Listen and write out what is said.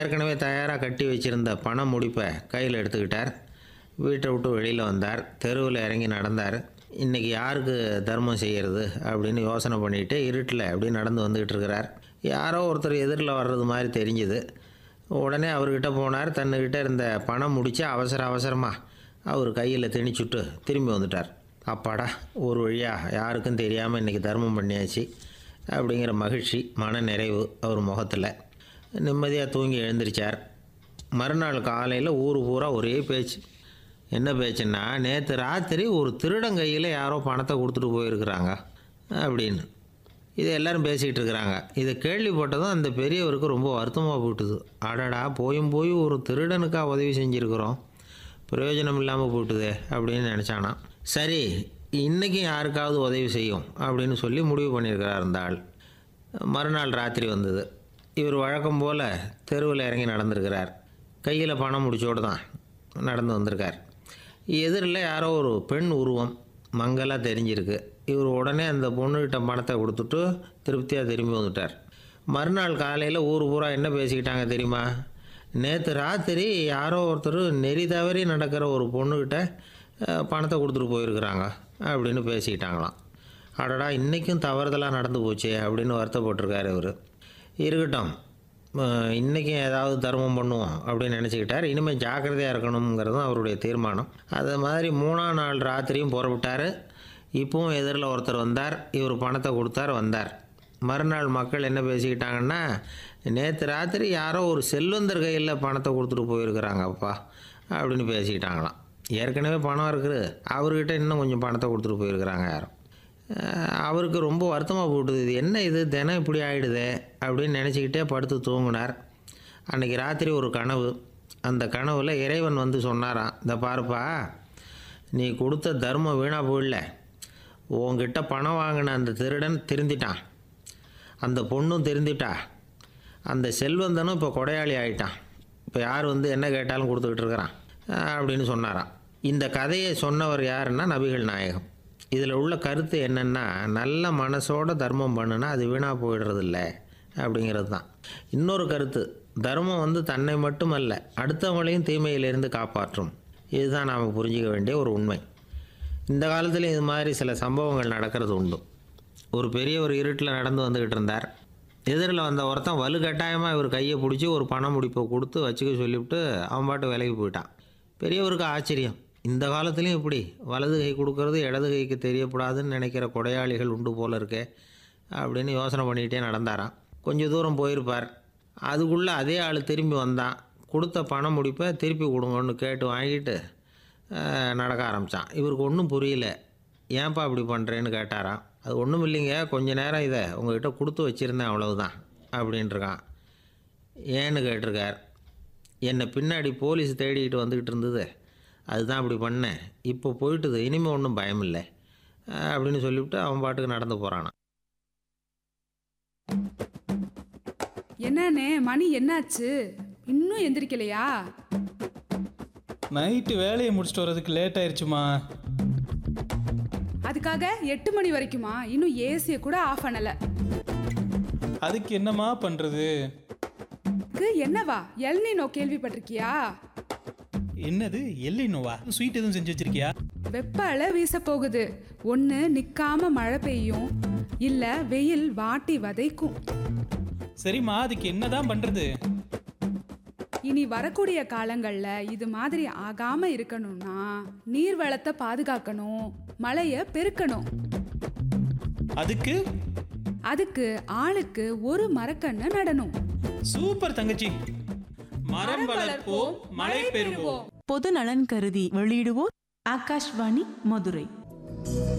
ஏற்கனவே தயாராக கட்டி வச்சிருந்த பண முடிப்பை கையில் எடுத்துக்கிட்டார் வீட்டை விட்டு வெளியில் வந்தார் தெருவில் இறங்கி நடந்தார் இன்றைக்கி யாருக்கு தர்மம் செய்கிறது அப்படின்னு யோசனை பண்ணிட்டு இருட்டில் அப்படியே நடந்து வந்துக்கிட்டு இருக்கிறார் யாரோ ஒருத்தர் எதிரில் வர்றது மாதிரி தெரிஞ்சுது உடனே அவர்கிட்ட போனார் தன்னுக்கிட்ட இருந்த பணம் முடிச்சு அவசர அவசரமாக அவர் கையில் திணிச்சுட்டு திரும்பி வந்துட்டார் அப்பாடா ஒரு வழியாக யாருக்கும் தெரியாமல் இன்றைக்கி தர்மம் பண்ணியாச்சு அப்படிங்கிற மகிழ்ச்சி மன நிறைவு அவர் முகத்தில் நிம்மதியாக தூங்கி எழுந்திரிச்சார் மறுநாள் காலையில் ஊர் பூரா ஒரே பேச்சு என்ன பேச்சுன்னா நேற்று ராத்திரி ஒரு திருடன் கையில் யாரோ பணத்தை கொடுத்துட்டு போயிருக்கிறாங்க அப்படின்னு இது எல்லாரும் பேசிகிட்டு இருக்கிறாங்க இதை கேள்விப்பட்டதும் அந்த பெரியவருக்கு ரொம்ப வருத்தமாக போயிட்டுது அடடா போயும் போய் ஒரு திருடனுக்கா உதவி செஞ்சுருக்குறோம் பிரயோஜனம் இல்லாமல் போயிட்டுதே அப்படின்னு நினச்சானாம் சரி இன்றைக்கும் யாருக்காவது உதவி செய்யும் அப்படின்னு சொல்லி முடிவு பண்ணியிருக்கிறார் அந்த ஆள் மறுநாள் ராத்திரி வந்தது இவர் வழக்கம் போல் தெருவில் இறங்கி நடந்திருக்கிறார் கையில் பணம் முடிச்சோடு தான் நடந்து வந்திருக்கார் எதிரில் யாரோ ஒரு பெண் உருவம் மங்கலாக தெரிஞ்சிருக்கு இவர் உடனே அந்த பொண்ணுகிட்ட பணத்தை கொடுத்துட்டு திருப்தியாக திரும்பி வந்துட்டார் மறுநாள் காலையில் ஊர் பூரா என்ன பேசிக்கிட்டாங்க தெரியுமா நேற்று ராத்திரி யாரோ ஒருத்தர் நெறி தவறி நடக்கிற ஒரு பொண்ணுக்கிட்ட அஹ், பணத்தை கொடுத்துட்டு போயிருக்கிறாங்க அப்படின்னு பேசிக்கிட்டாங்களாம் அடடா இன்றைக்கும் தவறுதலாக நடந்து போச்சே அப்படின்னு வருத்தப்பட்டிருக்காரு இவர் இருக்கட்டும் அஹ், இன்னைக்கும் ஏதாவது தர்மம் பண்ணுவோம் அப்படின்னு நினச்சிக்கிட்டார் இனிமேல் ஜாக்கிரதையாக இருக்கணுங்கிறதும் அவருடைய தீர்மானம் அது மாதிரி மூணாம் நாள் ராத்திரியும் புறப்பட்டார் இப்பவும் எதிரில் ஒருத்தர் வந்தார் இவர் பணத்தை கொடுத்தார் வந்தார் மறுநாள் மக்கள் என்ன பேசிக்கிட்டாங்கன்னா நேற்று ராத்திரி யாரோ ஒரு செல்வந்தர் கையில் பணத்தை கொடுத்துட்டு போயிருக்கிறாங்கப்பா அப்படின்னு பேசிக்கிட்டாங்களாம் ஏற்கனவே பணம் இருக்குது அவர்கிட்ட இன்னும் கொஞ்சம் பணத்தை கொடுத்துட்டு போயிருக்கிறாங்க யாரும் அஹ் அவருக்கு ரொம்ப வருத்தமாக போட்டுது இது என்ன இது தினம் இப்படி ஆகிடுதே அப்படின்னு நினச்சிக்கிட்டே படுத்து தூங்கினார் அன்றைக்கி ராத்திரி ஒரு கனவு அந்த கனவில் இறைவன் வந்து சொன்னாராம் இந்த பாருப்பா நீ கொடுத்த தர்மம் வீணாக போயிடல உன்கிட்ட பணம் வாங்கின அந்த திருடன் திருந்திட்டான் அந்த பொண்ணும் திருந்திட்டா அந்த செல்வந்தனும் இப்போ கொடையாளி ஆயிட்டான் இப்போ யார் வந்து என்ன கேட்டாலும் கொடுத்துக்கிட்டு இருக்கிறான் அஹ் அப்படின்னு சொன்னாராம் இந்த கதையை சொன்னவர் யாருன்னா நபிகள் நாயகம் இதில் உள்ள கருத்து என்னென்னா நல்ல மனசோட தர்மம் பண்ணுனா அது வீணாக போயிடுறதில்ல அப்படிங்கிறது தான் இன்னொரு கருத்து தர்மம் வந்து தன்னை மட்டுமல்ல அடுத்தவங்களையும் தீமையிலிருந்து காப்பாற்றும் இதுதான் நாம் புரிஞ்சிக்க வேண்டிய ஒரு உண்மை இந்த காலத்தில் இது மாதிரி சில சம்பவங்கள் நடக்கிறது உண்டு ஒரு பெரிய ஒரு இருட்டில் நடந்து வந்துக்கிட்டு இருந்தார் எதிரில் வந்த ஒருத்தன் வலுக்கட்டாயமாக இவர் கையை பிடிச்சி ஒரு பணம் முடிப்பை கொடுத்து வச்சுக்க சொல்லிவிட்டு அவன் பாட்டு விலைக்கு போயிட்டான் பெரியவருக்கு ஆச்சரியம் இந்த காலத்துலேயும் இப்படி வலது கை கொடுக்கறது இடது கைக்கு தெரியக்கூடாதுன்னு நினைக்கிற கொடையாளிகள் உண்டு போல இருக்கே அப்படின்னு யோசனை பண்ணிக்கிட்டே நடந்தாராம் கொஞ்சம் தூரம் போயிருப்பார் அதுக்குள்ளே அதே ஆள் திரும்பி வந்தான் கொடுத்த பணம் முடிப்பை திருப்பி கொடுங்கன்னு கேட்டு வாங்கிட்டு அஹ், நடக்க ஆரம்பித்தான் இவருக்கு ஒன்றும் புரியல ஏன்பா இப்படி பண்ணுறேன்னு கேட்டாராம் அது ஒன்றும் இல்லைங்க கொஞ்ச நேரம் இதை உங்ககிட்ட கொடுத்து வச்சுருந்தேன் அவ்வளவுதான் அப்படின்ட்டுருக்கான் ஏன்னு கேட்டிருக்கார் என்னை பின்னாடி போலீஸ் தேடிக்கிட்டு வந்துக்கிட்டு இருந்தது அதுதான் அப்படி பண்ணேன் இப்போ போயிட்டுது இனிமேல் ஒன்றும் பயம் இல்லை அஹ், அப்படின்னு சொல்லிவிட்டு அவன் பாட்டுக்கு நடந்து போகிறானான் என்னண்ணே மணி என்னாச்சு இன்னும் எந்திரிக்கலையா நைட்டு வேலையை முடிச்சுட்டு வர்றதுக்கு லேட் ஆயிடுச்சுமா அதுக்காக எட்டு மணி வரைக்குமா இன்னும் ஏசியை கூட ஆஃப் பண்ணல அதுக்கு என்னம்மா பண்ணுறது க்கு என்னவா எல்னினோ கேள்விப்பட்டிருக்கியா என்னது எல்லினோவா ஸ்வீட் எதுவும் செஞ்சு வச்சிருக்கியா வெப்ப அலை வீச போகுது ஒன்று நிற்காம மழை பெய்யும் இல்லை வெயில் வாட்டி வதைக்கும் சரிம்மா அதுக்கு என்னதான் பண்ணுறது இனி வரக்கூடிய காலங்கள்ல இது மாதிரி ஆகாம இருக்கணும்னா நீர் வளத்தை பாதுகாக்கணும் மழையை பெருக்கணும் அதுக்கு அதுக்கு ஆளுக்கு ஒரு மரக்கண்ணை நடணும் சூப்பர் தங்கச்சி மரம் வளர்ப்போம் மழை பெறுவோம் பொது நலன் கருதி வெளியிடுவோர் ஆகாஷ்வாணி மதுரை